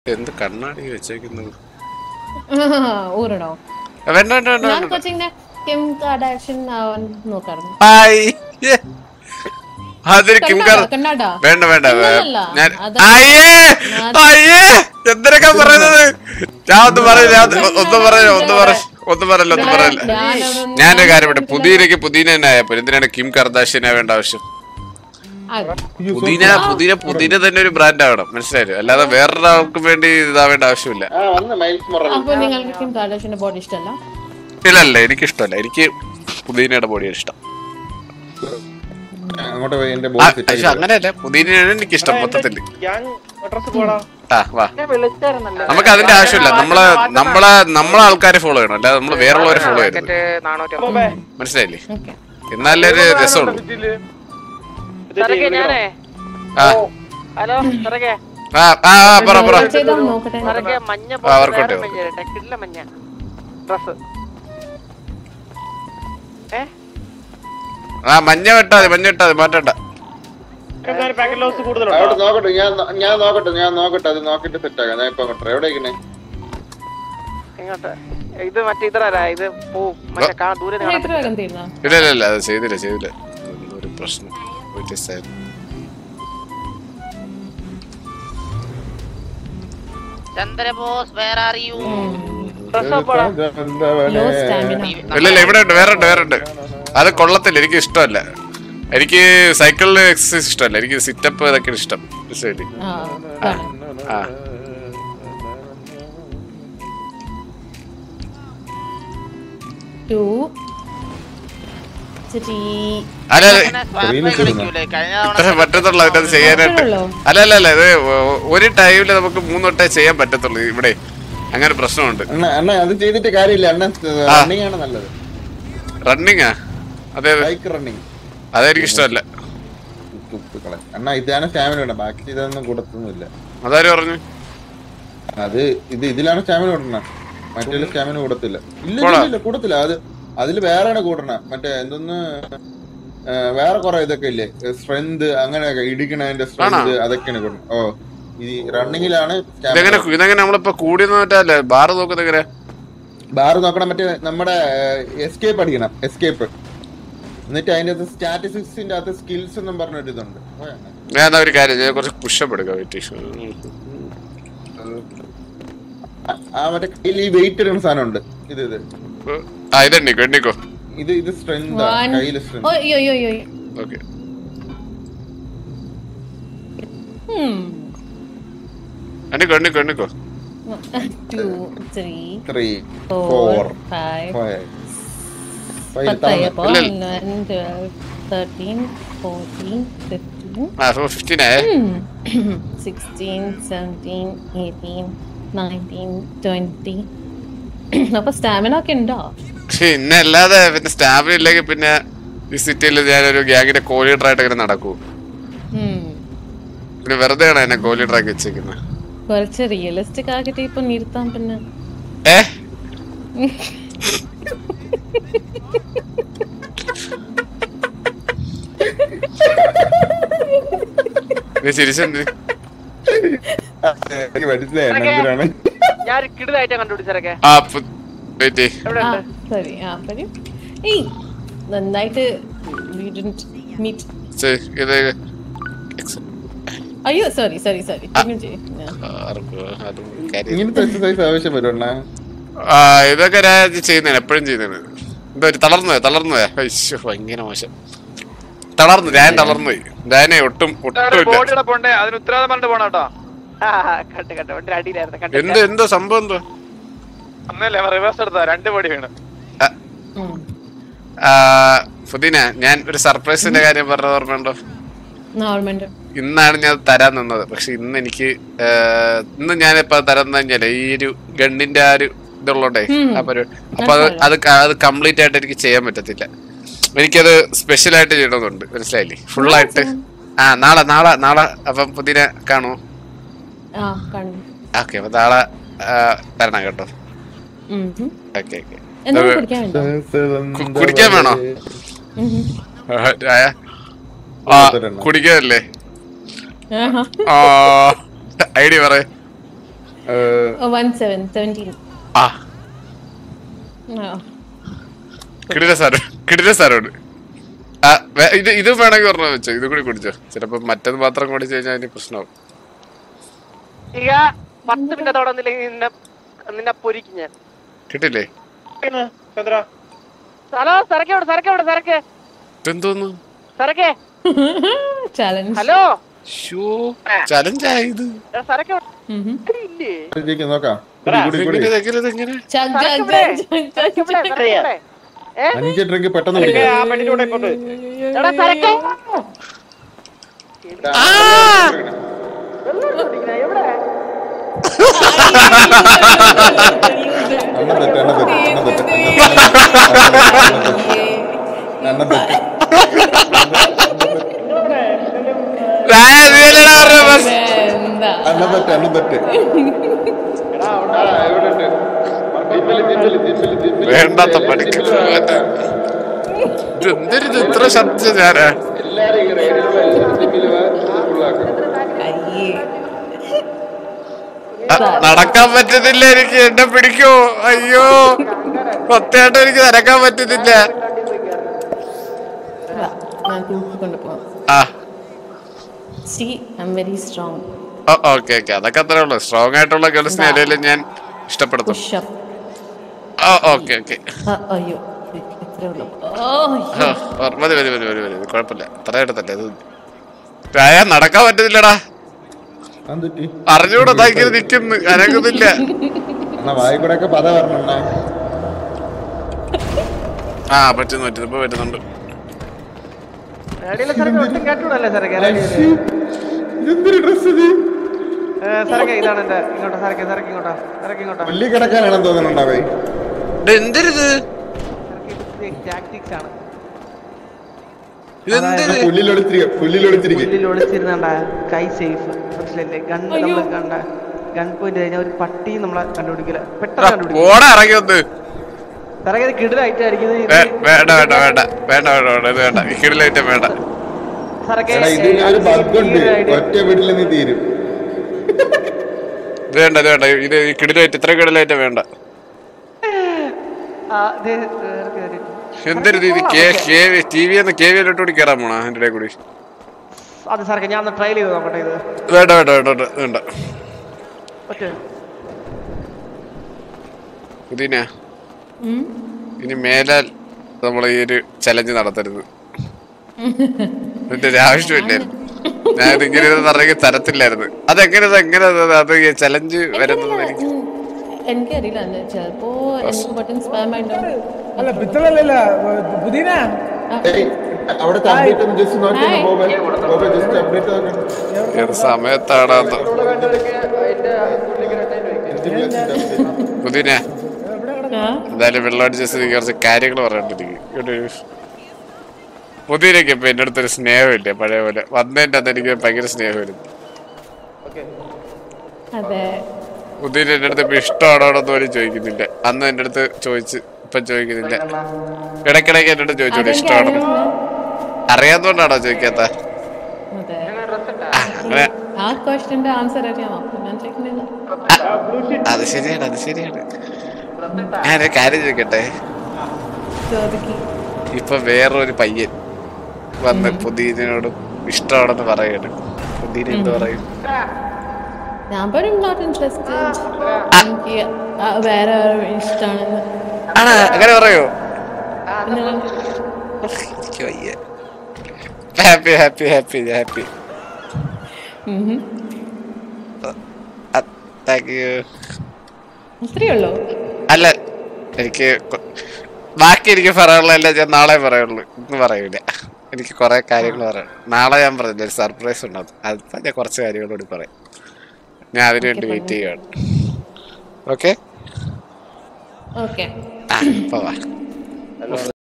എന്ത് കണ്ണാടി വെച്ചേക്കുന്നത് ഊരണോ വേണ്ട വേണ്ട വേണ്ട ഞാൻ വേണ്ട കൊച്ചിങ്ങനെ കിം കാർഡാഷൻ ആവാൻ നോക്കാറുണ്ട് ഹായ് ഏ. അതൊരു കിം കാർ കണ്ണാടാ, കണ്ണാടാ വേണ്ട വേണ്ട വേ- ഇല്ലല്ല, ഞാൻ അത് അയ്യേ അയ്യേ എന്തിനൊക്കെ പറയുന്നത് ഞാൻ ഒന്നും പറയില്ല ഞാൻ ഒന്നും- ഒന്നും പറയില്ല ഒന്നും പറ ഒന്നും പറയില്ല ഒന്നും പറയില്ല ഞാനതൊന്നും- ഞാനൊരു കാര്യം പറയട്ടെ പുതിയനക്ക് പുതിന തന്നെ ആയപ്പോ എന്തിനാണ് കിം കർദാഷ്യനെ വേണ്ട ആവശ്യം അതെ. പുതിന പുതിന പുതിന തന്നെ ഒരു ബ്രാൻഡ് ആവണം മനസ്സിലായോ അല്ലാതെ വേറൊരാൾക്ക് വേണ്ടി ഇതാവേണ്ട ആവശ്യമില്ല ആ വന്ന് മൈൽസ് മൊറൽ അപ്പൊ നിങ്ങൾക്ക് കിം കാർഡാഷന്റെ ബോഡി ഇഷ്ടമല്ല ഇല്ല അല്ല എനിക്ക് ഇഷ്ടമല്ല എനിക്ക് പുതിനയുടെ ബോഡിയാണ് ഇഷ്ടം അങ്ങോട്ട് പോയി എന്റെ ആ, ബോഡി സെറ്റ് പക്ഷെ അങ്ങനെയല്ല പുതിനയാണ് എനിക്ക് ഇഷ്ടം മൊത്തത്തില് ഡ്രസ് പോടാ ആ വാ ഞാൻ വിളിച്ചായിരുന്നല്ലോ നമുക്ക് അതിന്റെ ആവശ്യമില്ല നമ്മളെ നമ്മളെ നമ്മളെ ആൾക്കാരെ ഫോളോ ചെയ്യണം അല്ലാതെ നമ്മൾ വേറുള്ളവരെ ഫോളോ ചെയ്യരുത് മറ്റേ നാനൂറ്റി മനസ്സിലായില്ലേ ഓക്കെ എന്നാലേ ഒരു രസമുള്ളൂ സരക്കെ ഞാനേ ആ ഹലോ സരക്കെ ആ ആ ആ, പറ പറ ചെയ്താ നോക്കട്ടെ സരക്കെ മഞ്ഞ ആ, വർക്കൗട്ട് വേറെ മഞ്ഞ ഇരട്ടെ. കിടില മഞ്ഞ ഡ്രസ് ഏ ആ മഞ്ഞ വെട്ടാ മതി മഞ്ഞ വെട്ടാ മതി മാറ്റണ്ട അവിടെ നോക്കട്ടെ ഞാൻ നോ- ഞാൻ നോക്കട്ടെ ഞാൻ നോക്കട്ടെ അത് നോക്കിട്ട് സെറ്റ് ആക്കാം ഞാൻ ഇപ്പൊ അങ്ങോട്ട് എവിടെ ഇരിക്കണേ ഇങ്ങോട്ട് ഇത് മറ്റേ ഇതറാ ഇത് പോ മറ്റേ കാണാൻ ദൂരെ നിന്ന് കാണാൻ ഇത്ര വേഗം തീർന്നാ ഇല്ല ഇല്ല ഇല്ല അത് ചെയ്തില്ല ചെയ്തില്ല അതൊന്നും ഒരു പ്രശ്നം വ്യത്യസ്തമായിരുന്നു ചന്ദ്രബോസ് വേറെ അറിയൂ ഡ്രസ് പോടാ ലോ സ്റ്റാമിന ഇല്ല ഇല്ല ഇവിടെ ഉണ്ട് വേറെ ഉണ്ട് വേറെ ഉണ്ട് അത് കൊള്ളത്തില്ല എനിക്ക് ഇഷ്ടമല്ല എനിക്ക് സൈക്കിളിൽ എക്സസൈസ് ഇഷ്ടമല്ല എനിക്ക് സിറ്റപ്പ് ഇതൊക്കെ ഇഷ്ടം ശരി ആ ഇതാണ്. ആ Two, three. അല്ല അല്ല, അങ്ങനെ സ്വാഭാവിക കളിക്കൂലേ കഴിഞ്ഞ തവണ ഇത്രേ പറ്റത്തുള്ളൂ അതിനകത്ത് ചെയ്യാനായിട്ട് അത്രേ ഉള്ളോ? അല്ല അല്ല അല്ല ഇത് ഒ- ഒരു ടൈമില് നമുക്ക് മൂന്നൊട്ടേ ചെയ്യാൻ പറ്റത്തുള്ളൂ ഇവിടെ അങ്ങനെ പ്രശ്നമുണ്ട് അണ്ണ അണ്ണ അത് ചെയ്തിട്ട് കാര്യമില്ല അണ്ണ റണ്ണിങ് ആണ് നല്ലത് റണ്ണിങ്ങാ അതെ അതെ ബൈക്ക് റണ്ണിങ് അതെനിക്ക് ഇഷ്ടമല്ല അണ്ണ ഇതാണ് സ്റ്റാമിന വേണ്ട ബാക്കി ഇതൊന്നും കൊടുത്തൊന്നുമില്ല അതാര് പറഞ്ഞു അത് ഇത് ഇതിലാണ് സ്റ്റാമിന കൂട്ടണം മറ്റേ സ്റ്റാമിന കൂടത്തില്ല ഇല്ല കൂടാ? ഇല്ല, ഇല്ല കൂടത്തില്ല അത് അതിൽ വേറെയാണ് കൂട്ടണം മറ്റേ എന്തൊന്ന് ആ, വേറെ കുറെ ഇതൊക്കെ ഇല്ലേ സ്ട്രെങ്ത് അങ്ങനെയൊക്കെ ഇടിക്കണതിന്റെ സ്ട്രെങ്ത് അതൊക്കെയാണ് കൂടണം ഓ ഈ റണ്ണിങ്ങിലാണ് ഇതെങ്ങനെ ഇതെങ്ങനെ നമ്മളിപ്പോ കൂടി മറ്റല്ലേ ബാറ് നോക്കുന്നത് എങ്ങനെ ബാർ നോക്കണം മറ്റേ നമ്മുടെ എസ്കേപ്പ് അടിക്കണം എസ്കേപ്പ് എന്നിട്ട് അതിന്റെ അകത്ത് സ്റ്റാറ്റിസ്റ്റിക്സിന്റെ അകത്ത് സ്കിൽസ് എന്നും പറഞ്ഞൊരു ഇതുണ്ട് പോയാണ്. ഞാൻ എന്നാ ഒരു കാര്യം ഞാൻ കുറച്ച് പുഷപ്പ് എടുക്കാം വെയിറ്റ് ആ- ആ മറ്റേ കയ്യിൽ ഈ വെയിറ്റ് ഇടുന്ന സാധനം ഉണ്ട് ഇത് ഇത് ആ ഇതെണ്ണിക്കോ എണ്ണിക്കോ ഇത് ഇത് സ്ട്രെങ്ത് One. കയ്യിൽ ഓ, സ്ട്രെങ്ത് അയ്യോ, അയ്യോ, അയ്യോ. Okay Hmm. എണ്ണിക്കോ എണ്ണിക്കോ എണ്ണിക്കോ Two, three, three four, four five. Five പത്തായി അപ്പൊ ഇല്ല. eleven, twelve, thirteen, fourteen, fifteen, ആ ഫിഫ്റ്റീൻ ആയേ sixteen, seventeen, eighteen, nineteen, twenty. അപ്പൊ സ്റ്റാമിന ഒക്കെ ഉണ്ടോ പിന്നെ അല്ലാതെ പിന്നെ സ്റ്റാമിന ഇല്ലെങ്കിൽ പിന്നെ ഈ സിറ്റിയിൽ ഞാനൊരു ഗ്യാങ്ങിന്റെ കോ ലീഡർ ആയിട്ട് ഇങ്ങനെ നടക്കൂ ഉം. പിന്നെ വെറുതെ ആണ് എന്നെ കോ ലീഡർ ആക്കി വെച്ചേക്കുന്നത് കുറച്ച് റിയലിസ്റ്റിക് ആക്കിട്ട് ഇപ്പൊ നിർത്താം പിന്നെ ഏ നീ ചിരിച്ചെന്ത് എനിക്ക് മനസ്സിലായി എന്തിനാണ് ഞാൻ ഒരു കിടിലായിട്ട് കണ്ടുപിടിച്ചരക്കെ ആ വെയിറ്റ് എവിടെ ആ ഉണ്ട് സരി ആ പറയൂ ഏയ് നന്നായിട്ട് we didn't meet ഇത് അയ്യോ സോറി സോറി സോറി ഇങ്ങനത്തെ എക്സസൈസ് ആവശ്യം വരുന്ന ആ ഇതൊക്കെ ഞാൻ ചെയ്യുന്നതാണ് എപ്പോഴും ചെയ്യുന്നതാണ് എന്താ ഒരു തളർന്നു പോയോ തളർന്നു പോയോ അയ്യോ ഭയങ്കര മോശം തളർന്നു ഞാൻ തളർന്നു പോയി ഞാനേ ഒട്ടും ഒട്ടും ഇല്ല ബോഡിയുടെ പോണ്ടേ അതിന് ഉത്തരവാദം പറഞ്ഞിട്ട് പോണം കേട്ടോ ആ കണ്ട് കണ്ട് വണ്ടി അടിയിലായിരുന്നു എന്ത് കണ്ടില്ല എന്തോ സംഭവം എന്തോ അന്നല്ലേ റിവേഴ്സ് എടുത്താ രണ്ട് ബോഡി വീണ് ആ, ഫുദീന ഞാൻ ഒരു സർപ്രൈസിന്റെ കാര്യം പറഞ്ഞത് ഓർമ്മയുണ്ടോ നോർമൽ ഇന്നാണ് ഞാൻ തരാൻ നിന്നത് പക്ഷെ ഇന്ന് എനിക്ക് ആ, ഇന്ന് ഞാനിപ്പോ തരാൻ കഴിഞ്ഞാലേ ഈ ഒരു ഗണ്ണിന്റെ ആ ഒരു ഇതുള്ളോണ്ടേ ആ പരിപാടി അപ്പൊ അത് അത് ക- അത് കംപ്ലീറ്റ് ആയിട്ട് എനിക്ക് ചെയ്യാൻ പറ്റത്തില്ല എനിക്കത് സ്പെഷ്യൽ ആയിട്ട് ചെയ്യണമെന്നുണ്ട് മനസ്സിലായില്ലേ ഫുൾ ആയിട്ട് ആ നാളെ നാളെ നാളെ അപ്പം പുതിന കാണുമോ ആ കണ്ടു ഓക്കെ അപ്പൊ നാളെ ആ, തരണം കേട്ടോ ഉം ഉം. ഓക്കെ ഓക്കെ എന്തെങ്കിലും കുടിക്കാൻ വേണ്ടോ കുടിക്കാൻ വേണോ ഉം ഉം. ആ, ആ കുടിക്കാനല്ലേ ആഹാ. ആ ഐഡിയ പറ വൺ സെവൻ സെവൻറ്റീൻ ആ കിടില സാറ് കിടില സാറോട് ആ വേ- ഇത് ഇത് വേണമെങ്കിൽ പറഞ്ഞോ വെച്ചോ ഇത് കൂടി കുടിച്ചോ ചിലപ്പോ മറ്റത് മാത്രം കുടിച്ചു കഴിഞ്ഞാൽ അതിന് പ്രശ്നമാവും ഇക പത്ത് മിനിറ്റ് അവിടെ വന്നില്ലെങ്കിൽ നിന്നെ നിന്നെ പൊരിക്കും ഞാൻ കിട്ടില്ലേ ഹലോ സരക്കെ ഇവിടെ സരക്കെ ഇവിടെ സരക്കെ ഇതെന്തോന്നു സരക്കെ ചാലഞ്ച് ഹലോ ഷോ ചലഞ്ചായത് എടാ, സരക്കെ ഇവിടെ ഇല്ലേ ഇരിക്ക് നോക്കാം കുടി, കുടി, കുടി. എങ്ങനെ ഇതെങ്ങനെ ഇതെങ്ങനെ ചഗ് സരക്ക് ചഗ് ഇവിടെ. ചഗ് സരക്ക് ഇവിടെ, സരക്ക് ഇവിടെ. ഏ? അഞ്ച് ഡ്രിങ്ക് പെട്ടെന്ന് കുടിക്കാം എടാ സരക്കെ വെള്ളം കുടിക്കണേ, എവിടെ അണ്ണൻ തെറ്റ് അണ്ണൻ തെറ്റ് അണ്ണൻ തെറ്റ് അണ്ണൻ തെറ്റ് ആ, നീയല്ലേടാ പറഞ്ഞത് ബസ്. എന്താ അണ്ണൻ തെറ്റ് അണ്ണൻ തെറ്റ് ആ, ഇവിടെ ഉണ്ട്. ജിമ്മില്, ജിമ്മില്, ജിമ്മില്, ജിമ്മില്. വേണ്ടാത്ത പണിക്ക് ഇതെന്തൊരു ഇത് ഇത്ര ശബ്ദം ഞാനാ എല്ലാരും ഈ റേഡിയോയിലുള്ള എല്ലാവരും ജിമ്മില് വാ, ഫുള്ളാക്കും. അയ്യേ ആ, നടക്കാൻ പറ്റുന്നില്ല എനിക്ക് എന്നെ പിടിക്കോ അയ്യോ ഒത്തയായിട്ട് എനിക്ക് നടക്കാൻ പറ്റുന്നില്ല വാ, ഞാൻ തൂക്കിക്കൊണ്ട് പോവാം ആ see I'm very strong okay okay അതൊക്കെ അത്രേ ഉള്ളൂ സ്ട്രോങ് ആയിട്ടുള്ള ഗേൾസിനെ അല്ലെങ്കിലും ഞാൻ ഇഷ്ടപ്പെടുത്തും പുഷപ്പ് ഓക്കെ ഓക്കെ അയ്യോ ഇത്രേ ഉള്ളൂ ഓ മതി മതി മതി മതി മതി കുഴപ്പമില്ല അത്ര എടുത്തല്ലേ ഇത് രായ നടക്കാൻ പറ്റുന്നില്ലടാ അതെന്ത് പറ്റി? അറിഞ്ഞൂടെ താക്കിയത് നിക്കുന്നു അനങ്ങുന്നില്ല അണ്ണാ വായി കൂടെ ഒക്കെ പത പറഞ്ഞ ആ പറ്റുന്നു പറ്റുന്നു ഇപ്പൊ പറ്റുന്നുണ്ട് റേഡിയോയിലെ സരക്കെ ഒട്ടും കേട്ടൂടല്ലേ സരക്കെ എന്തൊരു ഡ്രസ് ഇത് സരക്കെ ഇതാണ് എന്റെ ഇങ്ങോട്ടോ സരക്കെ സരക്കെ ഇങ്ങോട്ടോ സരക്കെ ഇങ്ങോട്ടോ പള്ളി കിടക്കാനാണെന്ന് തോന്നുന്നുണ്ടാവേ എന്തൊരിത് ടാക്ടിക്സ് ആണ് ഇതെന്തൊരു പുല്ലിലൊളിച്ചിരിക്കുക പുല്ലിലൊളിച്ചിരിക്കുക ഉള്ളിൽ ഒളിച്ചിരുന്നണ്ട കൈ സേഫ് മനസ്സിലല്ലേ ഗൺ നമ്മൾ കണ്ട ഗൺ പോയിന്റ് കഴിഞ്ഞാൽ ഒരു പട്ടി നമ്മളെ കണ്ടുപിടിക്കില്ല പെട്ടെന്ന് കണ്ടുപിടിക്കും ഓടെ ഇറങ്ങി വന്ന് സരക്കെ ഇത് കിടിലായിട്ടായിരിക്കും ഇത് വേ- വേണ്ട വേണ്ട വേണ്ട വേണ്ട വേണ്ട വേണ്ട ഇത് വേണ്ട ഈ കിടിലായിട്ട് വേണ്ട സരക്കെ എടാ ഇതിന് ഒരു ബഗ് ഉണ്ട് ഒറ്റ വീട്ടിൽ നീ തീരും ഇത് വേണ്ട ഇത് വേണ്ട ഇത് ഈ കിടിലായിട്ട് ഇത്ര കിടിലായിട്ട് വേണ്ട എന്തൊരു ഇത് കെ കെ ടി വി എന്ന് കെ വിയിലോട്ട് കൂടി കയറാൻ പോണോ അതിന്റെ ഇടയിൽ കൂടി അത് സരക്കെ ഞാൻ ഒന്ന് ട്രയൽ ചെയ്ത് നോക്കട്ടെ ഇത് വേണ്ട വേണ്ട വേണ്ട വേണ്ട വേണ്ട ഓക്കെ ഇതിന ഇനി മേലാൽ നമ്മൾ ഈ ഒരു ചലഞ്ച് നടത്തരുത് ഇതിന്റെ ഒരു ആവശ്യമില്ലായിരുന്നു ഞാൻ ഇതിങ്ങനെ പറഞ്ഞെങ്കിൽ തരത്തില്ലായിരുന്നു അതെങ്ങനെ എങ്ങനെ അത് ചലഞ്ച് വരുന്നത് എനിക്ക് എനിക്കറിയില്ല എന്ന് ചിലപ്പോ എനിക്ക് ബട്ടൺ സ്പാം ആയിട്ടുണ്ടാവും അല്ല പിത്തളല്ല പുതിന ഏയ്, അവിടെ അപ്ഡേറ്റ് ഒന്ന് ജസ്റ്റ് നോക്കിയാ ബോബേ ബോബേ ജസ്റ്റ് അപ്ഡേറ്റ് നോക്കണം ഏത് സമയത്താണ് അത് പുതിനെ ആ എന്തായാലും വെള്ളം അടിച്ച കുറച്ച് കാര്യങ്ങൾ പറയണ്ടിരിക്കും പുതിയനൊക്കെ ഇപ്പൊ എന്റെ അടുത്തൊരു സ്നേഹമില്ലേ പഴയ പോലെ വന്നതിന്റെ അന്ന് എനിക്ക് ഭയങ്കര സ്നേഹമായിരുന്നു അതെ പുതിയ എന്റെ അടുത്ത് ഇപ്പൊ ഇഷ്ടമാണോ എന്ന് പോലും ചോദിക്കുന്നില്ല അന്ന് എന്റെ അടുത്ത് ചോദിച്ച് ഇപ്പൊ ചോദിക്കുന്നില്ല ഇടയ്ക്കിടയ്ക്ക് എന്റെ അടുത്ത് ചോദിച്ചോളൂ ഇഷ്ടമാണോ അറിയാത്തോണ്ടാണോ ചോദിക്കാത്ത അതെ അങ്ങനെ ആ ക്വസ്റ്റ്യന്റെ ആൻസർ അറിയാം അപ്പൊ ഞാൻ ചോദിക്കുന്നില്ല അത് ശരിയാണ് അത് ശരിയാണ് ഞാനൊരു കാര്യം ചോദിക്കട്ടെ ചോദിക്ക് ഇപ്പൊ വേറൊരു പയ്യൻ വന്ന് പുതിയനോട് ഇഷ്ടമാണെന്ന് പറയാണ് പുതിയന എന്ത് പറയും ഞാൻ പറയും നോട്ട് ഇൻട്രസ്റ്റഡ് എനിക്ക് ആ വേറെ ആരോ ഇഷ്ടമാണെന്ന് ആണോ അങ്ങനെ പറയോ പിന്നെ എനിക്ക് വയ്യ ഹാപ്പി ഹാപ്പി ഹാപ്പി ഹാപ്പി ഉം. താങ്ക് യു ഇത്രയേ ഉള്ളൂ അല്ല എനിക്ക് കൊ- ബാക്കി എനിക്ക് പറയാനുള്ളതല്ല ഞാൻ നാളെ പറയുള്ളൂ ഇന്ന് പറയൂല എനിക്ക് കുറെ കാര്യങ്ങൾ പറയാം നാളെ ഞാൻ പറഞ്ഞില്ല ഒരു സർപ്രൈസ് ഉണ്ടാകും അതിപ്പോ ഞാൻ കുറച്ച് കാര്യങ്ങളോട് പറയാം ഞാൻ അതിനു വേണ്ടി വെയിറ്റ് ചെയ്യുകയാണ് ഓക്കെ ഓക്കെ ആ പോവാ